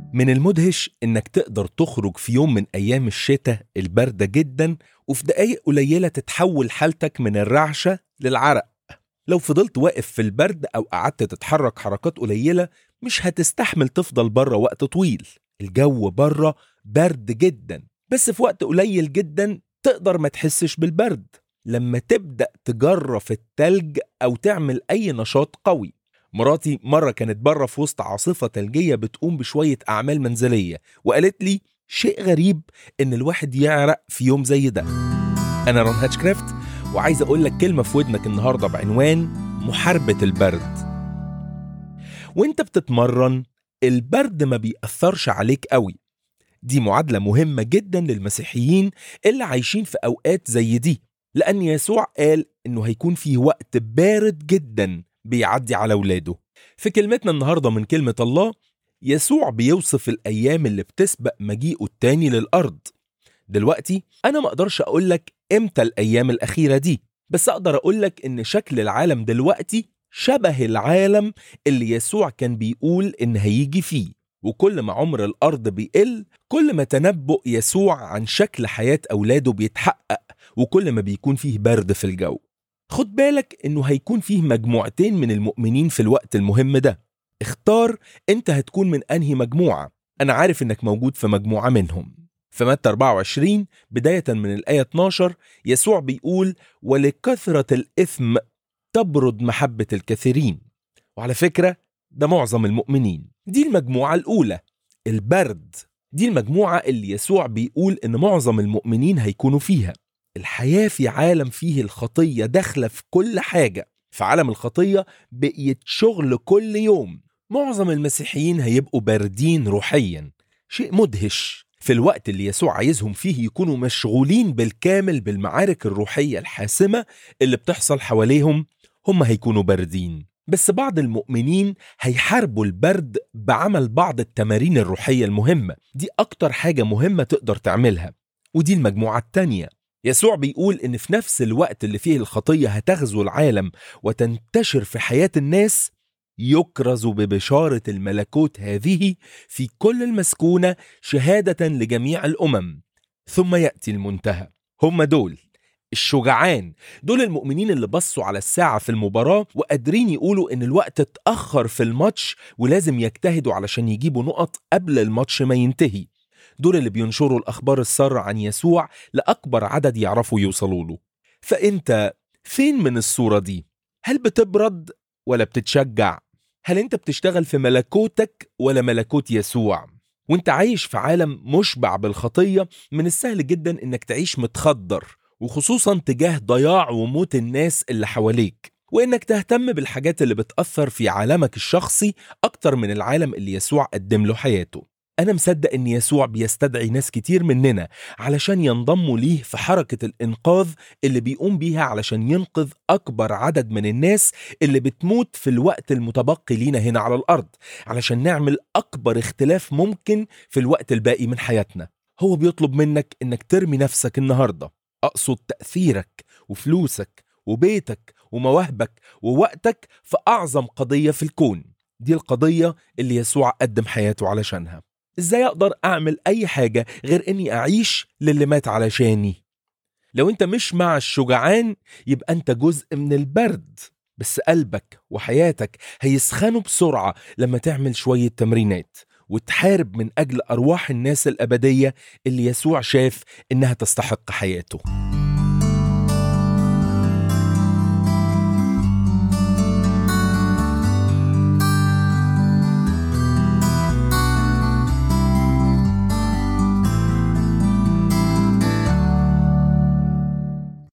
من المدهش إنك تقدر تخرج في يوم من أيام الشتاء الباردة جدا وفي دقايق قليلة تتحول حالتك من الرعشة للعرق لو فضلت واقف في البرد أو قعدت تتحرك حركات قليلة مش هتستحمل تفضل بره وقت طويل الجو بره برد جدا بس في وقت قليل جدا تقدر ما تحسش بالبرد لما تبدأ تجرف التلج أو تعمل أي نشاط قوي مراتي مرة كانت بره في وسط عاصفة تلجية بتقوم بشوية أعمال منزلية وقالت لي شيء غريب إن الواحد يعرق في يوم زي ده أنا رون هاتشكرافت وعايز أقول لك كلمة في ودنك النهاردة بعنوان محاربة البرد وانت بتتمرن البرد ما بيأثرش عليك قوي دي معادلة مهمة جدا للمسيحيين اللي عايشين في أوقات زي دي لأن يسوع قال إنه هيكون فيه وقت بارد جدا بيعدي على ولاده في كلمتنا النهاردة من كلمة الله يسوع بيوصف الأيام اللي بتسبق مجيئه التاني للأرض دلوقتي أنا ما أقدرش أقولك إمتى الأيام الأخيرة دي بس أقدر أقولك إن شكل العالم دلوقتي شبه العالم اللي يسوع كان بيقول إن هيجي فيه وكل ما عمر الأرض بيقل كل ما تنبؤ يسوع عن شكل حياة أولاده بيتحقق وكل ما بيكون فيه برد في الجو خد بالك إنه هيكون فيه مجموعتين من المؤمنين في الوقت المهم ده اختار أنت هتكون من أنهي مجموعة أنا عارف إنك موجود في مجموعة منهم في متى 24 بداية من الآية 12 يسوع بيقول ولكثرة الإثم تبرد محبة الكثيرين وعلى فكرة ده معظم المؤمنين دي المجموعة الأولى البرد دي المجموعة اللي يسوع بيقول إن معظم المؤمنين هيكونوا فيها الحياة في عالم فيه الخطية داخلة في كل حاجة في عالم الخطية بقيت شغل كل يوم معظم المسيحيين هيبقوا باردين روحيا شيء مدهش في الوقت اللي يسوع عايزهم فيه يكونوا مشغولين بالكامل بالمعارك الروحية الحاسمة اللي بتحصل حواليهم هم هيكونوا باردين بس بعض المؤمنين هيحاربوا البرد بعمل بعض التمارين الروحية المهمة دي أكتر حاجة مهمة تقدر تعملها ودي المجموعة التانية يسوع بيقول إن في نفس الوقت اللي فيه الخطية هتغزو العالم وتنتشر في حياة الناس يكرز ببشارة الملكوت هذه في كل المسكونة شهادة لجميع الأمم ثم يأتي المنتهى هم دول الشجعان دول المؤمنين اللي بصوا على الساعة في المباراة وقادرين يقولوا إن الوقت اتأخر في الماتش ولازم يجتهدوا علشان يجيبوا نقط قبل الماتش ما ينتهي دول اللي بينشروا الأخبار السارة عن يسوع لأكبر عدد يعرفوا يوصلوا له فأنت فين من الصورة دي؟ هل بتبرد ولا بتتشجع؟ هل أنت بتشتغل في ملكوتك ولا ملكوت يسوع؟ وانت عايش في عالم مشبع بالخطية من السهل جدا انك تعيش متخدر وخصوصا تجاه ضياع وموت الناس اللي حواليك وانك تهتم بالحاجات اللي بتأثر في عالمك الشخصي اكتر من العالم اللي يسوع قدم له حياته أنا مصدق إن يسوع بيستدعي ناس كتير مننا علشان ينضموا ليه في حركة الإنقاذ اللي بيقوم بيها علشان ينقذ أكبر عدد من الناس اللي بتموت في الوقت المتبقي لينا هنا على الأرض علشان نعمل أكبر اختلاف ممكن في الوقت الباقي من حياتنا هو بيطلب منك إنك ترمي نفسك النهاردة أقصد تأثيرك وفلوسك وبيتك ومواهبك ووقتك في أعظم قضية في الكون دي القضية اللي يسوع قدم حياته علشانها ازاي اقدر اعمل اي حاجة غير اني اعيش للي مات علشاني لو انت مش مع الشجعان يبقى انت جزء من البرد بس قلبك وحياتك هيسخنوا بسرعة لما تعمل شوية تمرينات وتحارب من أجل أرواح الناس الأبدية اللي يسوع شاف إنها تستحق حياته